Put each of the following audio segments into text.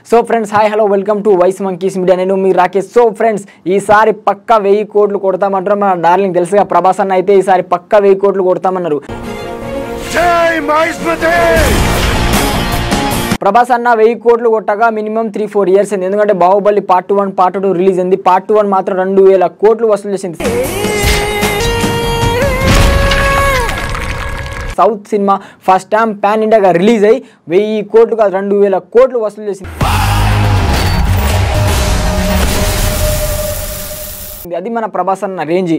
so friends hi hello welcome to Wise Monkeys media నేను మీ Rakesh so friends ఈసారి పక్క వెయ్యి కోట్లు కొడతామంటారు మన డార్లింగ్ తెలుసుగా ప్రభాస్ అన్న అయితే ఈసారి పక్క వెయ్యి కోట్లు కొడతామన్నారు జై మహేష్మతి ప్రభాస్ అన్న వెయ్యి కోట్లు కొట్టగా మినిమం త్రీ ఫోర్ ఇయర్స్ అయింది ఎందుకంటే Baahubali part one part two release అయింది పార్ట్ వన్ మాత్రం రెండు వేల కోట్లు వసూలు చేసింది south cinema first time pan ఇండియాగా రిలీజ్ అయ్యి వెయ్యి కోట్లు కాదు రెండు వేల కోట్లు వసూలు చేసింది అది మన ప్రభాస్ అన్న రేంజ్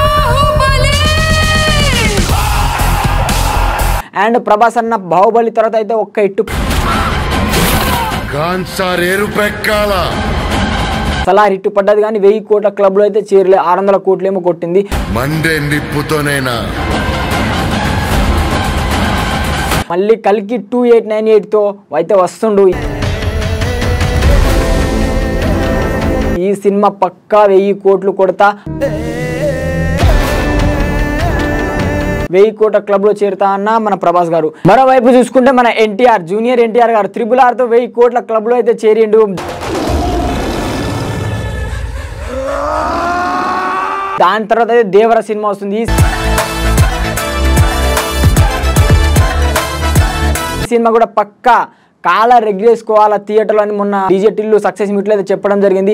అండ్ ప్రభాస్ అన్న బాహుబలి తర్వాత అయితే ఒక్క ఇట్టు కాన్సార్ ఎరుపెక్కాల సలా హిట్ పడ్డది కానీ వెయ్యి కోట్ల క్లబ్లో అయితే చేరలే ఆరు వందల కోట్లు ఏమో కొట్టింది మండే నిప్పుతోనైనా మళ్ళీ కలికి టూ ఎయిట్ నైన్ ఎయిట్తో అయితే వస్తుండు ఈ సినిమా పక్కా వెయ్యి కోట్లు కొడతా వెయ్యి కోట్ల క్లబ్ లో చేరుతా అన్న మన ప్రభాస్ గారు మరోవైపు చూసుకుంటే మన ఎన్టీఆర్ జూనియర్ ఎన్టీఆర్ గారు త్రిబుల్ ఆర్ తో వెయ్యి కోట్ల క్లబ్ లో అయితే చేరిండు దాని తర్వాత అయితే దేవర సినిమా వస్తుంది ఈ ఈ సినిమా కూడా పక్కా కాలర్ ఎగ్రేసుకోవాలా థియేటర్లో అని మొన్న డీజే టిల్లు సక్సెస్ మీట్లో అయితే చెప్పడం జరిగింది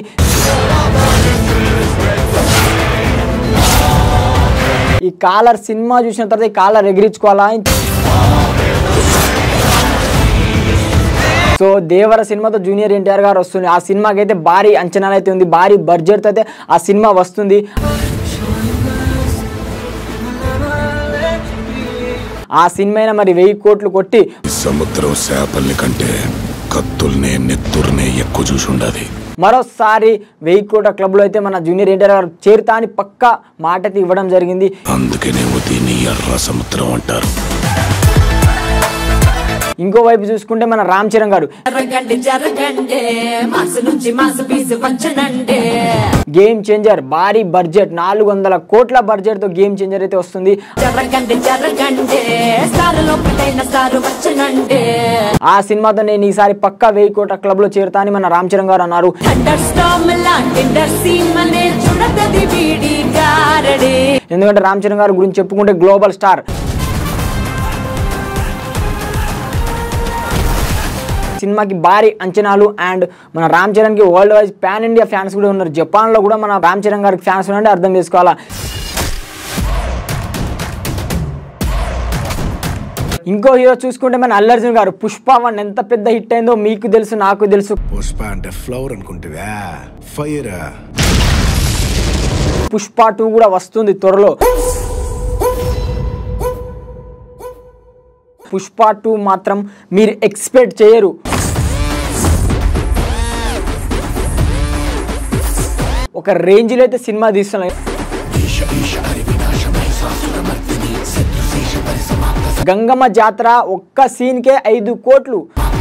ఈ కాలర్ సినిమా చూసిన తర్వాత ఈ కాలర్ ఎగిరించుకోవాలా సో దేవర సినిమాతో జూనియర్ ఎన్టీఆర్ గారు వస్తుంది ఆ సినిమాకి అయితే భారీ అంచనాలు అయితే ఉంది భారీ బడ్జెట్ అయితే ఆ సినిమా వస్తుంది ఆ సినిమా అయినా మరి వెయ్యి కోట్లు కొట్టి సముద్రం చేపల్ని కంటే కత్తుల్నే నెత్తుర్నే ఎక్కువ చూసి ఉండాలి మరోసారి వెయ్యి కోట్ల క్లబ్లో అయితే మన జూనియర్ ఎన్టీఆర్ గారు చేరుతా అని పక్కా మాట అయితే ఇవ్వడం జరిగింది అందుకనేమో దీన్ని ఎర్ర సముద్రం అంటారు ఇంకో వైపు చూసుకుంటే మన రామ్ చరణ్ గారు జరగండి జరగండి మాసు నుంచి మాసు పీసు పంచనండి గేమ్ చేంజర్ భారీ బడ్జెట్ నాలుగు వందల కోట్ల బడ్జెట్ తో గేమ్ చేంజర్ అయితే వస్తుంది జరగండి జరగండి స్టార్ లోపలైన స్టార్ వచ్చనండి ఆ సినిమాతో నేను ఈసారి పక్కా వెయ్యి కోట్ల క్లబ్ లో చేరుతా అని మన రామ్ చరణ్ గారు అన్నారు థండర్ స్టామ్ లాంటి సీమనే చూడదది వీడి గారడి ఎందుకంటే రామ్ చరణ్ గారి గురించి చెప్పుకుంటే గ్లోబల్ స్టార్ సినిమాకి భారీ అంచనాలు అండ్ మన రామ్ చరణ్కి world wise pan India fans కూడా ఉన్నారు జపాన్లో కూడా మన రామ్ చరణ్ గారికి ఫ్యాన్స్ ఉన్నారంటే అర్థం చేసుకోవాలా ఇంకో హీరో చూసుకుంటే మన అల్లర్జున్ గారు పుష్ప వన్ ఎంత పెద్ద హిట్ అయిందో మీకు తెలుసు నాకు తెలుసు పుష్ప అంటే ఫ్లవర్ అనుకుంటువా ఫైర్ పుష్ప టూ కూడా వస్తుంది త్వరలో పుష్ప టూ మాత్రం మీరు ఎక్స్పెక్ట్ చేయరు ఒక రేంజ్లో అయితే సినిమా తీస్తున్నాయి గంగమ్మ జాతర ఒక్క సీన్కే ఐదు కోట్లు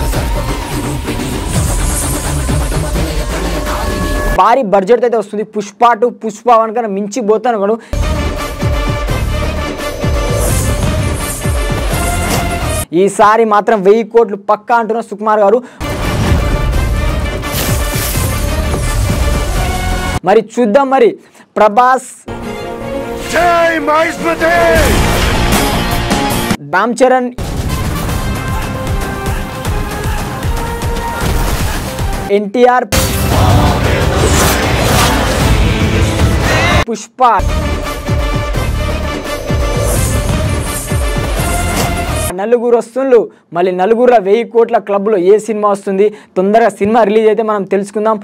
భారీ బడ్జెట్ అయితే వస్తుంది పుష్ప టు పుష్ప వన్ కన్నా మించిపోతాను కూడా ఈసారి మాత్రం వెయ్యి కోట్లు పక్కా అంటున్న సుకుమార్ గారు మరి చూద్దాం మరి ప్రభాస్ జై మహేష్మతి రామ్ చరణ్ ఎన్టీఆర్ పుష్ప నలుగురు వస్తుండ్రు మళ్ళీ నలుగురు వెయ్యి కోట్ల క్లబ్లో ఏ సినిమా వస్తుంది తొందరగా సినిమా రిలీజ్ అయితే మనం తెలుసుకుందాం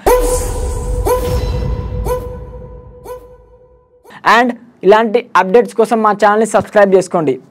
అండ్ ఇలాంటి అప్డేట్స్ కోసం మా ఛానల్ని సబ్స్క్రైబ్ చేసుకోండి